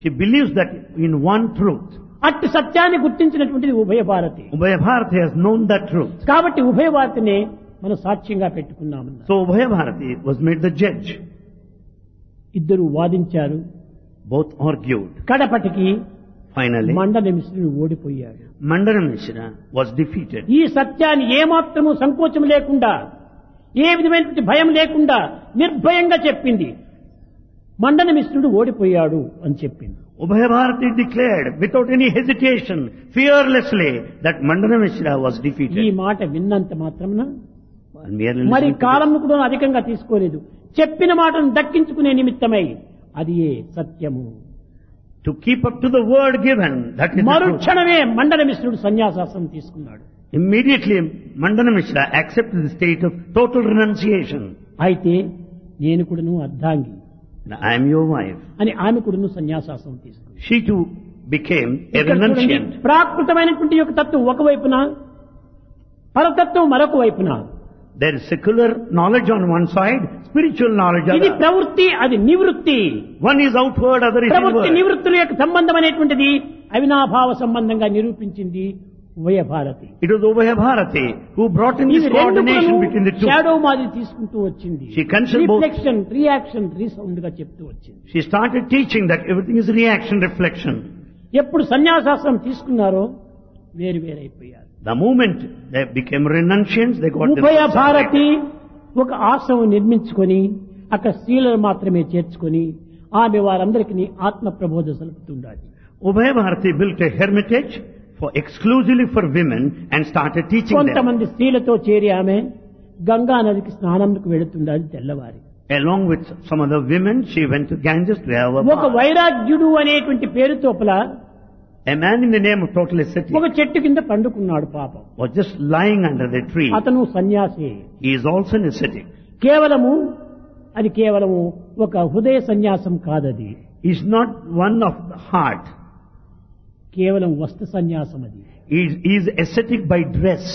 She believes that in one truth. అట్టి సత్యాన్ని గుర్తించినటువంటిది ఉభయ Bharati Ubhaya Bharati has known that truth. కాబట్టి ఉభయ భారతిని మనం సాక్ష్యంగా పెట్టుకున్నామన్న So Ubhaya Bharati was made the judge. ఇద్దరు వాదించారు Both argued. కడపటికి Finally, మండల మిశ్రుడు ఓడిపోయాడు Mandana Mishra was defeated. ఈ సత్యాన్ని ఏమాత్రము సంకోచం లేకుండా ఏ విధమైనటువంటి భయం లేకుండా నిర్భయంగా చెప్పింది మండన మిశ్రుడు ఓడిపోయాడు అని చెప్పింది Ubhaya Bharati declared without any hesitation, fearlessly, that Mandana Mishra was ఈ defeated. మాట విన్నంత మాత్రమున And merely మరి listening to కాలంను కూడా అధికంగా తీసుకోలేదు చెప్పిన మాటను దక్కించుకునే నిమిత్తమై అది ఏ సత్యము this, to keep up to the word given, that is the truth. మరుక్షణమే మండల మిశ్రుడు సన్యాసాసం తీసుకున్నాడు Immediately, Mandana Mishra accepted the state of total renunciation. అయితే నేను కూడాను అర్ధాంగి I am your wife. అని ఆమె కూడాను సన్యాసాసం తీసుకుంది She too became a ఇక్కడ చూడండి, renunciant. ప్రాకృతమైనటువంటి యొక్క తత్వం ఒకవైపున పరతత్వం మరొక వైపున There is secular knowledge on one side, spiritual knowledge on ఇది the other. ప్రవృత్తి అది నివృత్తి One is outward, other is ప్రవృత్తి inward. నివృత్తుల యొక్క సంబంధం అనేటువంటిది అవినాభావ సంబంధంగా నిరూపించింది ఉభయ Bharati It was Ubhaya Bharati who brought in this ఇది రెండు coordination between the two. Shadow మాదిరి తీసుకుంటూ వచ్చింది She considered both- reflection reaction resound గా చెప్తూ వచ్చింది She started teaching that everything is reaction, reflection. ఎప్పుడు సన్యాసాశ్రమం తీసుకున్నారో వేరు వేరైపోయారు The moment they became renunciants, they got ఉభయ themselves భారతి separated. ఒక ఆశ్రమం నిర్మించుకొని అక్కడ స్త్రీలను మాత్రమే చేర్చుకొని ఆమె వారందరికీ ఆత్మ ప్రబోధ సలుపుతుండాలి Ubhaya Bharati built a hermitage for exclusively for women and started teaching them. కొంతమంది స్త్రీలతో చేరి ఆమె గంగా నదికి స్నానంకు వెళుతుండాలి తెల్లవారి Along with some other women, she went to Ganges to have a ఒక bath. వైరాగ్యుడు అనేటువంటి పేరు తోపల A man in the name of total ascetic ఒక చెట్టు కింద పండుకున్నాడు పాపం was just lying under the tree. అతను సన్యాసి He is also an ascetic. కేవలము అది కేవలము ఒక హృదయ సన్యాసం కాదది He is not one of the heart. కేవలం వస్త్ర సన్యాసం అది He is, he is ascetic by dress.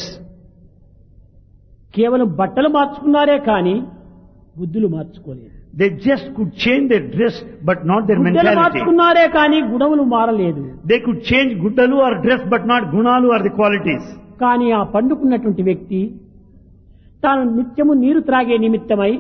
కేవలం బట్టలు మార్చుకున్నారే కానీ బుద్ధులు మార్చుకోలేదు They just could change their dress, but not their బుద్ధులు mentality. మార్చుకున్నారే కానీ గుణములు మారలేదు They could change gudalu or dress, but not gunalu or the qualities. కానీ ఆ పండుకున్నటువంటి వ్యక్తి తాను నిత్యము నీరు త్రాగే నిమిత్తమై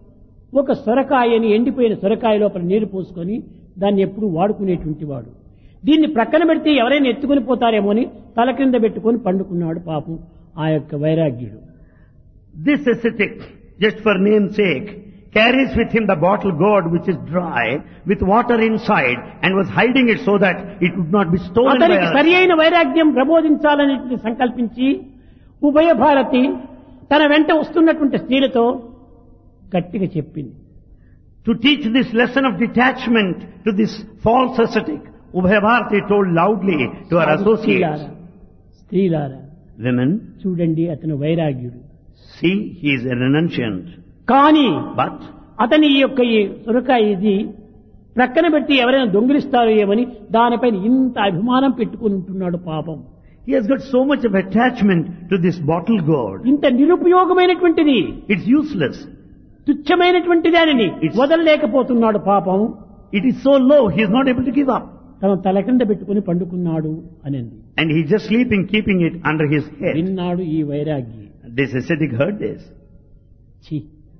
ఒక సొరకాయని ఎండిపోయిన సొరకాయ లోపల నీరు పోసుకొని దాన్ని ఎప్పుడు వాడుకునేటువంటి వాడు దీన్ని ప్రక్కన పెడితే ఎవరైనా ఎత్తుకొని పోతారేమో అని తల కింద పెట్టుకొని పండుకున్నాడు పాపం ఆ యొక్క వైరాగ్యుడు This ascetic, just for name's sake, carries with him the bottle gourd which is dry with water inside and was hiding it so that it would not be stolen by అతనికి us. సరి అయిన వైరాగ్యం ప్రబోధించాలని సంకల్పించి ఉభయ భారతి తన వెంట వస్తున్నటువంటి స్త్రీలతో గట్టిగా చెప్పింది To teach this lesson of detachment to this false ascetic, Ubhaya Bharati told loudly to her associates, స్త్రీలారా స్త్రీలారా Women, చూడండి అతను వైరాగ్యుడు see, he is a renunciant. కానీ But అతని ఈ యొక్క ఈ సొరకాయ ఇది ప్రక్కన పెట్టి ఎవరైనా దొంగిలిస్తారో ఏమని దానిపైన ఇంత అభిమానం పెట్టుకుని ఉంటున్నాడు పాపం he has got so much of attachment to this bottle gourd. ఇంత నిరుపయోగమైనటువంటిది It's useless. తుచ్చమైనటువంటి దానిని It's- వదలలేకపోతున్నాడు పాపం It is so low, he is not able to give up. తన తల కింద పెట్టుకుని పండుకున్నాడు అనింది And he is just sleeping, keeping it under his head. విన్నాడు ఈ వైరాగ్యి This ascetic heard this. ఛీ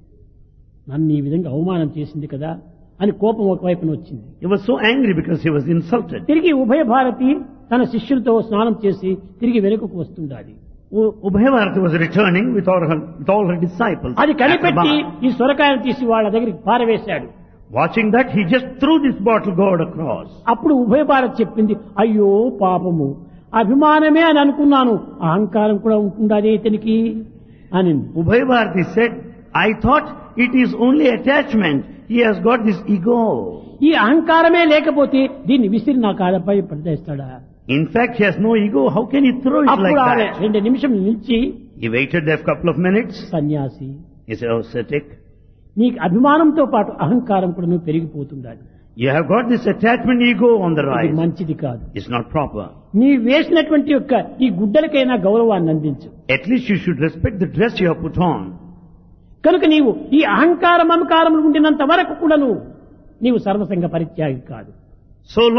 నన్ను ఈ విధంగా అవమానం చేసింది కదా అని కోపం ఒకవైపున వచ్చింది He was so angry because he was insulted. తిరిగి ఉభయ భారతి తన శిష్యులతో స్నానం చేసి తిరిగి వెనుకకు వస్తుండాలి U- Ubhayavarati was returning with all her, with all her disciples. అది at the కనిపెట్టి bar. ఈ సొరకాయను తీసి వాళ్ళ దగ్గరికి పారవేశాడు Watching that, he just threw this bottle gourd across. అప్పుడు ఉభయ భారత్ చెప్పింది అయ్యో పాపము అభిమానమే అని అనుకున్నాను అహంకారం కూడా ఉంటుండదే ఇతనికి అని Ubhayavarati said, I thought it is only attachment. He has got this ego. ఈ అహంకారమే లేకపోతే దీన్ని విసిరి నా కాలపై పడేస్తాడా In fact, he has no ego. How can he throw it like అప్పుడు ఆమె that? రెండు నిమిషం నిలిచి He waited there a couple of minutes. సన్యాసి He said, oh, ascetic, నీకు అభిమానంతో పాటు అహంకారం కూడా నువ్వు పెరిగిపోతుండాలి you have got this attachment ego on the ఇది rise. మంచిది కాదు It's not proper. నీ వేసినటువంటి యొక్క ఈ గుడ్డలకైనా గౌరవాన్ని అందించు At least you should respect the dress you have put on. కనుక నీవు ఈ అహంకారం మమకారం ఉండినంత వరకు కూడా నువ్వు నీవు సర్వసంగ పరిత్యాగి కాదు So long